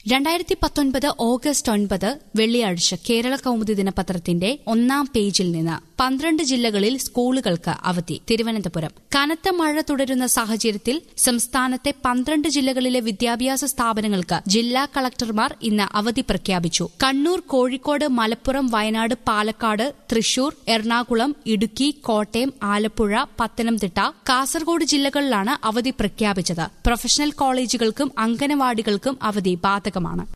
രണ്ടായിരത്തി പത്തൊൻപത് ഓഗസ്റ്റ് ഒൻപത് വെള്ളിയാഴ്ച കേരള കൗമുദി ദിനപത്രത്തിന്റെ ഒന്നാം പേജിൽ നിന്ന് പന്ത്രണ്ട് ജില്ലകളിൽ സ്കൂളുകൾക്ക് അവധി തിരുവനന്തപുരം കനത്ത മഴ തുടരുന്ന സാഹചര്യത്തിൽ സംസ്ഥാനത്തെ പന്ത്രണ്ട് ജില്ലകളിലെ വിദ്യാഭ്യാസ സ്ഥാപനങ്ങൾക്ക് ജില്ലാ കളക്ടർമാർ ഇന്ന് അവധി പ്രഖ്യാപിച്ചു കണ്ണൂർ കോഴിക്കോട് മലപ്പുറം വയനാട് പാലക്കാട് തൃശൂർ എറണാകുളം ഇടുക്കി കോട്ടയം ആലപ്പുഴ പത്തനംതിട്ട കാസർഗോഡ് ജില്ലകളിലാണ് അവധി പ്രഖ്യാപിച്ചത് പ്രൊഫഷണൽ കോളേജുകൾക്കും അംഗനവാടികൾക്കും അവധി ബാധകമാണ്